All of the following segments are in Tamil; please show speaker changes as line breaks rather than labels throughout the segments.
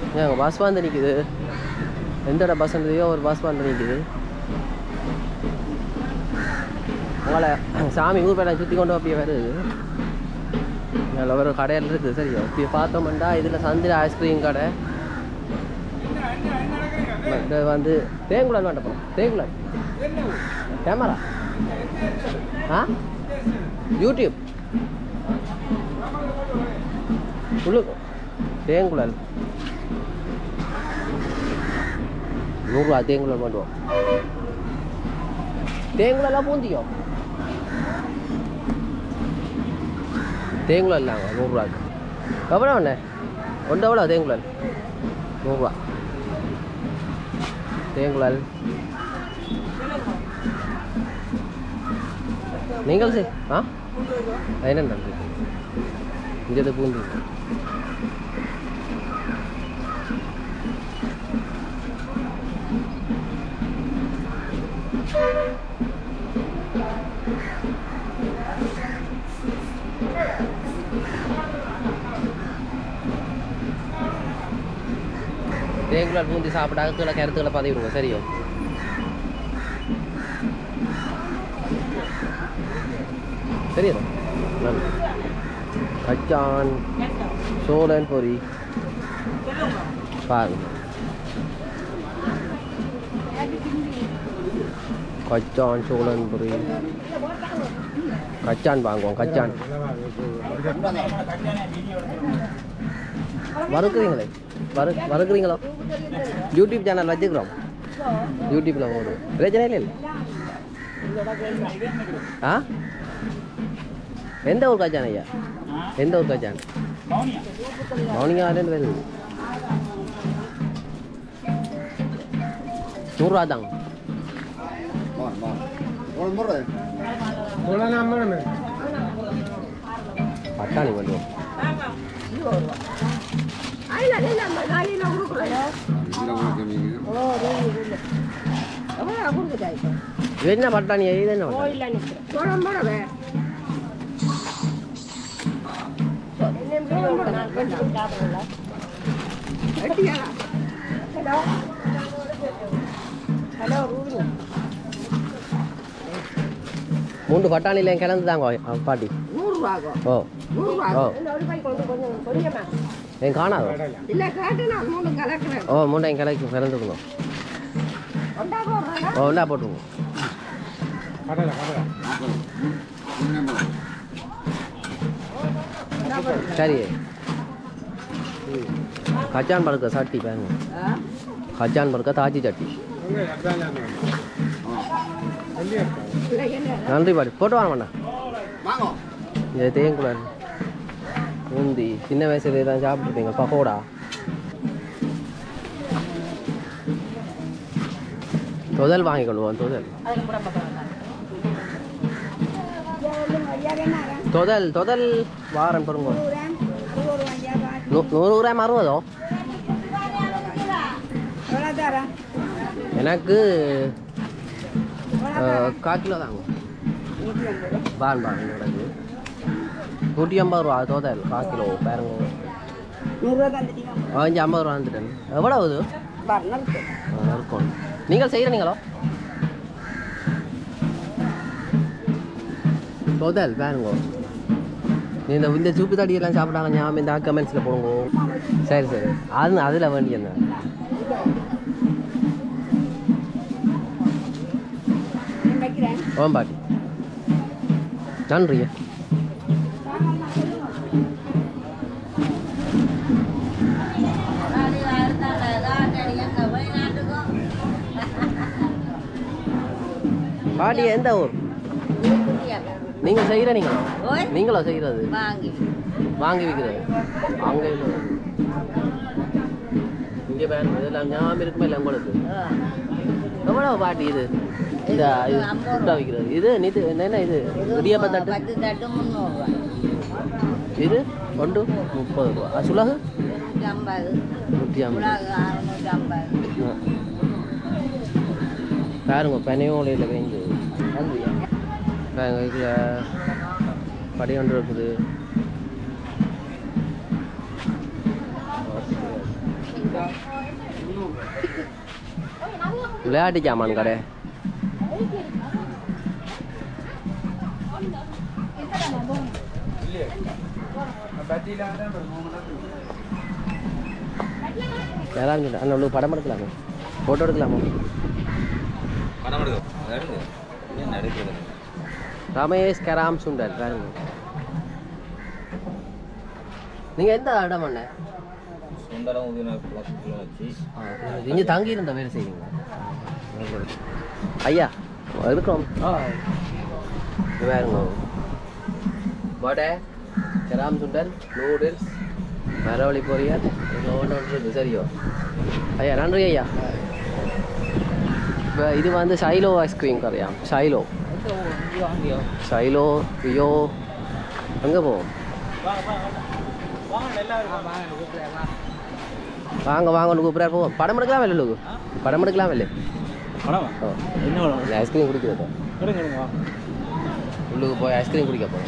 ஏங்க பஸ் வந்து நிற்குது எந்த இடம் பஸ் இருந்ததையோ ஒரு பஸ் வந்து நிற்குது உங்களை சாமி ஊர் பேரை சுற்றி கொண்டு அப்படியே வருது அதில் ஒரு கடையில் இருக்குது சரியோ இப்படி பார்த்தோம்னா இதில் சந்திர ஐஸ்கிரீம் கடை இது வந்து தேங்குளம் வேண்டப்போம் தேங்குளம் கேமரா ஆ யூடியூப் உள்ளு தேங்குழல் நூறுரூவா தேங்குழல் பண்ணுவோம் தேங்குழலாம் பூந்திக்கோ தேங்குழல் இல்லைங்க நூறுரூவாக்கு எவ்வளோ ஒன்று ஒன்று எவ்வளோ தேங்குழல் நூறுரூவா தேங்குழல் நீங்கள் சரி ஆ என்ன நன்றி இங்கே பூந்தி தேங்குழல் பூந்தி சாப்பிட அகத்துல கருத்துக்களை பதிவிடுங்க சரியோ சரியா நன்றி கச்சான் சோழன் பொரி பாருங்க கச்சான் சோழன் பொரி கச்சான் வாங்குவோம் கச்சான் வறுக்குறீங்களே வறு வறுக்குறீங்களோ யூடியூப் சேனல் வச்சுக்கிறோம் யூடியூப்பில் போடுவோம் பிரச்சனை இல்லை ஆ எந்த ஊர் கச்சான் ஐயா எந்த ஊர் கச்சான் மௌனியாலேருந்து வருது நூறுரூவா தாங்க பட்டாணி பண்ணுவோம் இது என்ன பட்டாணி இது என்ன பட்டாணி? மூன்று பட்டாணியில் கிளந்து தாங்க பாட்டி
நூறுரூவாகும்
ஓ
நூறுரூவாகும்
ஓ
இந்த ஒரு ரூபாய்க்கு கொஞ்சம் கொஞ்சம் கொஞ்சமா
என் காணாதோ
இல்லை கேட்டு நான் மூணு கலக்கிறேன்
ஓ மூண்டையும் கிளக்கி பிறந்துக்கணும்
கொண்டாங்க ஒரு
ஓ ஒன்றா போட்டுருங்க சரி ம். கச்சான் பருக்க சட்டி பாருங்க கச்சான் பருக்க தாச்சி சட்டி நன்றி பாடி போட்டு வர மாட்டேன் இந்த தேங்குழல் பூந்தி சின்ன வயசுல தான் சாப்பிட்டுருப்பீங்க பக்கோடா தொதல் வாங்கி கொள்வோம் தொதல் தொதல் தொதல் வாரம் பாருங்க நூ- நூறு கிராம் அறுபதோ எனக்கு அஹ், கால் கிலோ தாங்க பான் பான் எனக்கு நூற்றி ஐம்பது ரூபா தோதல் கால் கிலோ பாருங்க
நூறுரூவா தந்துட்டீங்க
அஞ்சு ஐம்பது ரூபா வந்துட்டேன் எவ்வளோ ஆகுது
வரணும்
ஆ, இருக்கும் நீங்கள் செய்கிறீங்களோ தோதல் பாருங்க நீ இந்த இந்த சூப்பு தடியெல்லாம் சாப்பிட்டாங்க ஞாபகம் இந்த கமெண்ட்ஸில் போடுங்க சரி சரி அது அதில் வேண்டிய என்ன
வைக்கிறேன்
ஓம்பாட்டி நன்றி பாட்டி எந்த ஊர் நீங்கள் செய்கிற நீங்களா
ஓய்.
நீங்களா செய்கிறது
வாங்கி
வாங்கி விற்கிறது அங்கே இல்லை இங்கே பேன் இதெல்லாம் ஞாபகம் இருக்குமே இல்லை உங்களுக்கு எவ்வளோ பாட்டி இது இந்த இது சுட்டா விற்கிறது இது நிது என்ன இது இடியாப்ப தட்டு
பத்து தட்டு முந்நூறுரூவா
இது ஒன்று முப்பது ரூபா அது சுலகு
நூற்றி ஐம்பது
நூற்றி ஐம்பது
உலகு அறுநூற்றி ஐம்பது
ஆ. பாருங்க பனையோலையில் வேஞ்சு நன்றியா பாருங்க இதில் படி ஒன்று இருக்குது விளையாட்டு ஜாமான் கடை யாராவது சொன்னா, அண்ணா உங்களுக்கு படம் எடுக்கலாமா ஃபோட்டோ எடுக்கலாமா
பணம் எடுக்கும் எடுங்க என்ன எடுக்கிறது
ரமேஷ் கராம் சுண்டல் பாருங்க நீங்கள் எந்த இடம் பண்ண
சுந்தரம் உதின பிளாஸ்டிக்கில் வச்சு
இங்கே தங்கி இருந்த வேலை செய்வீங்க ஐயா இருக்கிறோம் இங்க பாருங்க வடை கராம் சுண்டல் நூடுல்ஸ் மரவள்ளி பொரியல் இதில் ஒன்று ஒன்று இருக்குது சரியோ ஐயா நன்றி ஐயா இப்போ இது வந்து சைலோ ஐஸ்கிரீம் கரையா சைலோ சைலோ ரியோ எங்கே போவோம் வாங்க வாங்கன்னு கூப்பிட்றாரு போவோம் படம் எடுக்கலாம் இல்லை லோகு படம் எடுக்கலாம் இல்லை
பணமா
ஓ
என்ன பணம்
ஐஸ்கிரீம் குடிக்கிறது
எடுங்க எடுங்க வா
உள்ளுக்கு போய் ஐஸ்கிரீம் குடிக்க போகிறோம்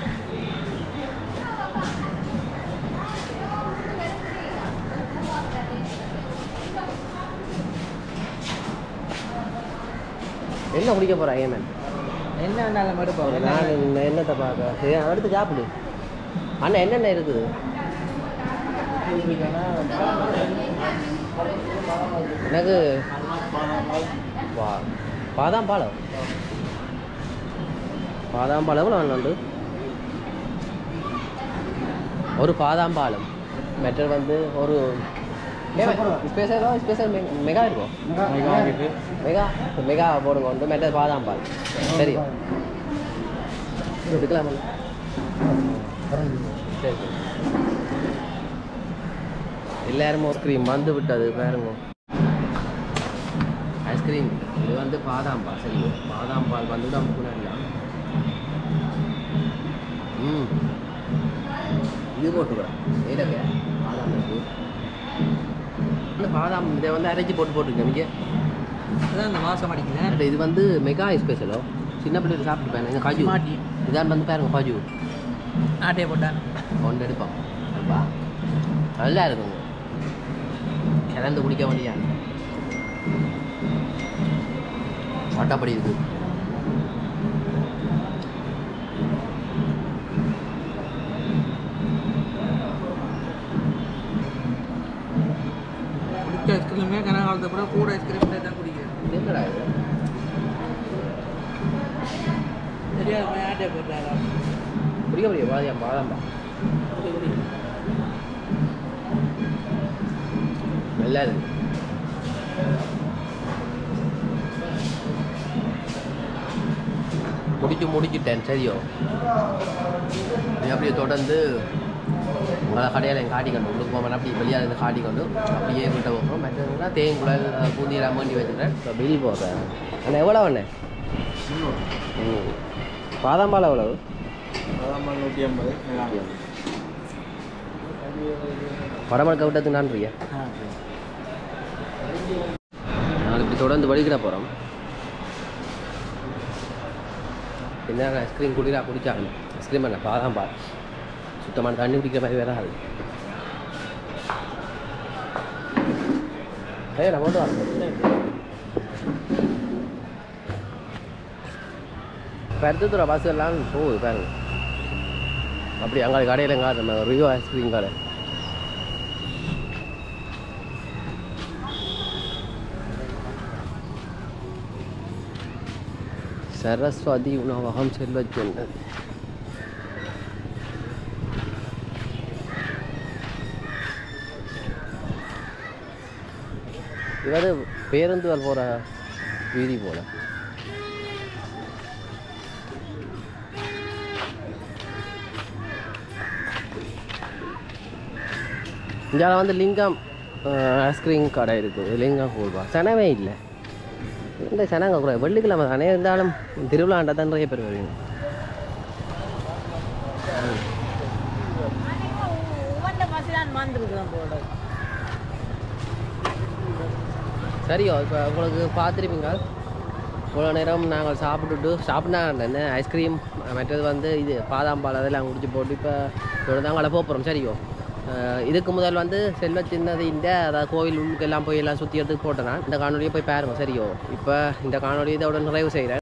என்ன குடிக்க போகிறா ஏமன்
என்ன வேணாலும் எடுப்போம்
நான் இந்த என்னத்தை பார்க்க சரி அடுத்து சாப்பிடு அண்ணா என்னென்ன இருக்குது எனக்கு வா பாதாம் பாலம் பாதாம் பாலம் எவ்வளோ வேணும் ஒரு பாதாம் பாலம் மெட்டர் வந்து ஒரு ஸ்பெஷலோ ஸ்பெஷல் மெகா இருக்கும் மெகா மெகா போடுங்க வந்து மெட்டர் பாதாம் பால் சரி எடுக்கலாமா சரி சரி எல்லாரும் ஐஸ்கிரீம் வந்து விட்டது பாருங்க ஐஸ்கிரீம் இது வந்து பாதாம் பால் சரி பாதாம் பால் வந்து விட முன்னாடிலாம் ம் இது போட்டுக்கிறேன் ஏடங்க பாதாம் இருக்கு இந்த பாதாம் இதை வந்து அரைச்சி போட்டு போட்டுருக்கேன் இங்கே
அதான் இந்த மாதம் அடிக்குது
இது வந்து மெகா ஸ்பெஷலோ சின்ன பிள்ளைகள் சாப்பிட்டு பாருங்க காஜு
மாட்டி.
இதான் வந்து பாருங்க காஜு
ஆட்டையை போட்டான்
ஒன்று எடுப்போம் அப்பா நல்லா இருக்குங்க கிளந்து குடிக்க வேண்டியா சட்டப்படி இருக்கு
குடிச்ச ஐஸ்கிரீமே கன காலத்தை கூட கூட ஐஸ்கிரீம் தான் குடிக்கிறேன்
இது என்னடா இது
தெரியாத ஆட்டையை போட்டாரா
குடிக்க முடியும் பாதியம் பாதாம்பா நல்லா இருக்கு முடிச்சு முடிச்சுட்டேன் சரியோ நீ அப்படியே தொடர்ந்து உங்களை கடையில் என் காட்டிக்கணும் உங்களுக்கு போவேன் அப்படி வெளியாக இருந்து காட்டிக்கொண்டு அப்படியே விட்ட போகிறோம் மற்றதுனா தேங்குழல் பூந்தியெல்லாம் வேண்டி வச்சுக்கிறேன் இப்போ பில் போடுறேன் அண்ணா எவ்வளோ அண்ணே ம் பாதாம்பால் எவ்வளவு
நூற்றி ஐம்பது
படம் எடுக்க விட்டதுக்கு நன்றியா நாங்கள் இப்படி தொடர்ந்து வழிகிட போகிறோம் என்ன ஐஸ்கிரீம் குடிரா குடிச்சாலும் ஐஸ்கிரீம் என்ன பாதாம் பால் சுத்தமான தண்ணி குடிக்கிற மாதிரி வராது ஏய் நான் கொண்டு வரேன் பருத்துத்துறை பஸ் எல்லாம் போகுது பாருங்க அப்படி அங்கே கடையில் எங்கே நம்ம ரியோ ஐஸ்கிரீம் கடை சரஸ்வதி உணவகம் செல்வச் சொன்னது இவது பேருந்துகள் போகிற வீதி போல இங்கே வந்து லிங்கம் ஐஸ்கிரீம் கடை இருக்குது லிங்கம் கூழ்வா சனவே இல்லை இந்த சனங்க கூட வெள்ளிக்கிழமை தானே இருந்தாலும் திருவிழாண்டா தான் நிறைய பேர் வருவீங்க சரியோ இப்போ உங்களுக்கு பார்த்துருப்பீங்க இவ்வளோ நேரம் நாங்கள் சாப்பிட்டுட்டு சாப்பிட்டா என்ன ஐஸ்கிரீம் மற்றது வந்து இது பாதாம் பால் அதெல்லாம் குடிச்சு போட்டு இப்போ இவ்வளோ தான் அங்கே போகிறோம் சரியோ அஹ் இதுக்கு முதல் வந்து செல்வ சின்னது இந்த அதாவது கோவில் உள்ளுக்கு எல்லாம் போய் எல்லாம் சுற்றி எடுத்து போட்டேன் நான் இந்த காணொலியை போய் பாருங்க சரியோ இப்போ இந்த காணொலியை இதோட நிறைவு செய்கிறேன்